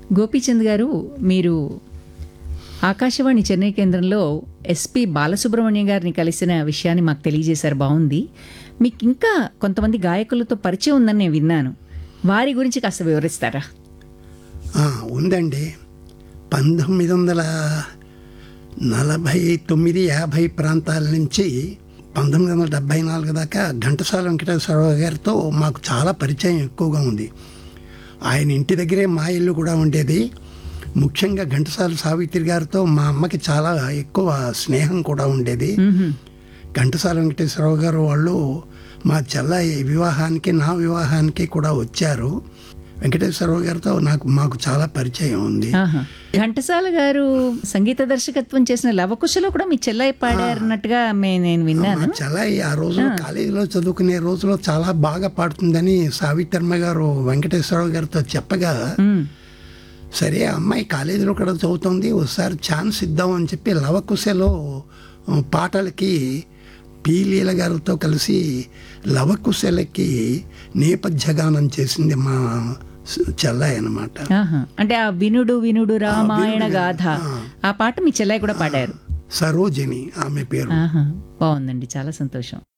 గోపీచంద్ గారు మీరు ఆకాశవాణి చెన్నై కేంద్రంలో ఎస్పి బాలసుబ్రహ్మణ్యం గారిని కలిసిన విషయాన్ని మాకు తెలియజేశారు బాగుంది మీకు ఇంకా కొంతమంది గాయకులతో పరిచయం ఉందని నేను విన్నాను వారి గురించి కాస్త వివరిస్తారా ఆ, ఉందండి పంతొమ్మిది వందల నలభై తొమ్మిది యాభై ప్రాంతాల నుంచి పంతొమ్మిది వందల డెబ్భై నాలుగు దాకా ఘంటసాల వెంకటేశ్వరరావు గారితో మాకు చాలా పరిచయం ఎక్కువగా ఉంది ఆయన ఇంటి దగ్గరే మా ఇల్లు కూడా ఉండేది ముఖ్యంగా ఘంటసాల సావిత్రి గారితో మా అమ్మకి చాలా ఎక్కువ స్నేహం కూడా ఉండేది ఘంటసాల వెంకటేశ్వరరావు గారు వాళ్ళు మా చెల్లాయి వివాహానికి నా వివాహానికి కూడా వచ్చారు వెంకటేశ్వరరావు గారితో నాకు మాకు చాలా పరిచయం ఉంది ఆహా. ఘంటసాల గారు సంగీత దర్శకత్వం చేసిన లవకుశలో కూడా మీ చెల్లయ్య పాడారన్నట్టుగా మే నేను విన్నాను మా చెల్లాయి ఆ రోజు కాలేజీలో చదువుకునే రోజులో చాలా బాగా పాడుతుందని సావిత్రమ్మ గారు వెంకటేశ్వరరావు గారితో చెప్పగా ఉమ్. సరే ఆ అమ్మాయి కాలేజీలో కూడా చదువుతుంది ఒకసారి ఛాన్స్ ఇద్దాం అని చెప్పి లవకుశలో ఆ, పాటలకి పి లీల గారితో కలిసి లవకుశలకి నేపథ్య గానం చేసింది మా స- చెల్లాయి అనమాట ఆహా. అంటే ఆ వినుడు వినుడు రామాయణ వినుడు, గాథ ఆ. ఆ పాట మీ చెల్లయ్య కూడా పాడారు సరోజిని ఆమె పేరు ఆహా. బాగుందండి చాలా సంతోషం